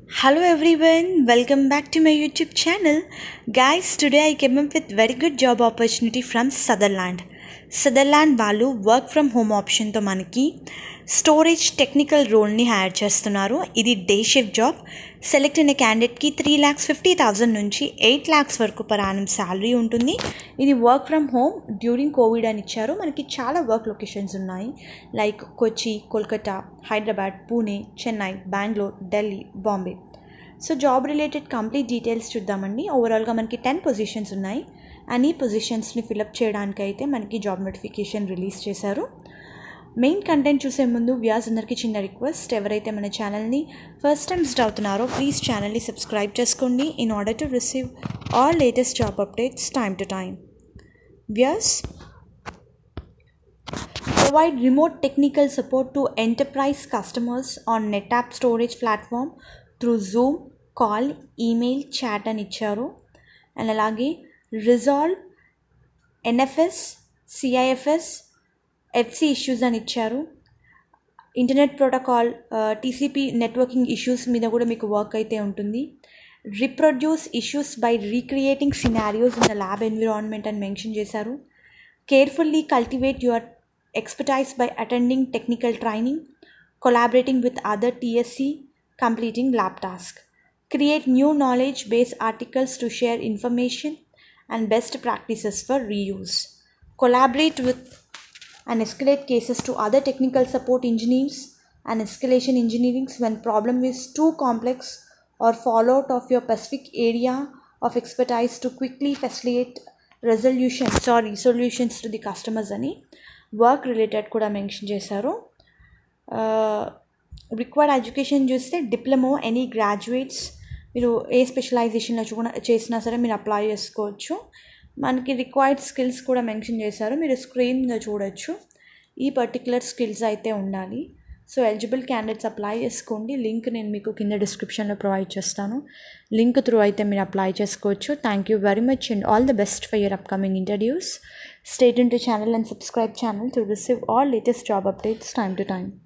Hello everyone, welcome back to my YouTube channel. Guys, today I came up with very good job opportunity from Sutherland. Sutherland వాళ్ళు work from home ఆప్షన్తో మనకి storage technical రోల్ని hire చేస్తున్నారు ఇది day shift job select అయిన క్యాండిడేట్కి three lakhs fifty thousand నుంచి eight lakhs వరకు per annum salary ఉంటుంది ఇది work from home during Covid అని ఇచ్చారు మనకి చాలా వర్క్ లొకేషన్స్ ఉన్నాయి like Kochi Kolkata Hyderabad Pune Chennai Bengaluru Delhi Bombay so job related complete details చూద్దామండి ఓవరాల్గా మనకి టెన్ పొజిషన్స్ ఉన్నాయి అండ్ ఈ పొజిషన్స్ని ఫిలప్ చేయడానికి అయితే మనకి జాబ్ నోటిఫికేషన్ రిలీజ్ చేశారు మెయిన్ కంటెంట్ చూసే ముందు వ్యాస్ అందరికీ చిన్న రిక్వెస్ట్ ఎవరైతే మన ఛానల్ని ఫస్ట్ టైం విజిట్ అవుతున్నారో ప్లీజ్ ఛానల్ని సబ్స్క్రైబ్ చేసుకోండి in order to receive all latest job updates time to time వ్యాస్ provide remote technical support to enterprise customers on NetApp storage platform through Zoom, call email chat అని ఇచ్చారు and అలాగే resolve NFS CIFS FC issues అని ఇచ్చారు internet protocol TCP networking issues మీద కూడా మీకు work అయితే ఉంటుంది reproduce issues by recreating scenarios in the lab environment అని మెన్షన్ చేశారు carefully cultivate your expertise by attending technical training, collaborating with other TSC, completing lab tasks. Create new knowledge based articles to share information and best practices for reuse. Collaborate with and escalate cases to other technical support engineers and escalation engineering when problem is too complex or fall out of your specific area of expertise to quickly facilitate resolutions or resolutions to the customers అని work related కూడా mention చేశారు required education చూస్తే diploma any graduates మీరు ఏ స్పెషలైజేషన్లో చూడ చేసినా సరే మీరు అప్లై చేసుకోవచ్చు మనకి రిక్వైర్డ్ స్కిల్స్ కూడా మెన్షన్ చేశారు మీరు స్క్రీన్ మీద చూడొచ్చు ఈ పర్టికులర్ స్కిల్స్ అయితే ఉండాలి సో ఎలిజిబుల్ క్యాండిడేట్స్ అప్లై చేసుకోండి లింక్ నేను మీకు కింద డిస్క్రిప్షన్లో ప్రొవైడ్ చేస్తాను లింక్ త్రూ అయితే మీరు అప్లై చేసుకోవచ్చు thank you very much and all the best for your upcoming interviews state in to channel and subscribe channel to receive all latest job updates time to time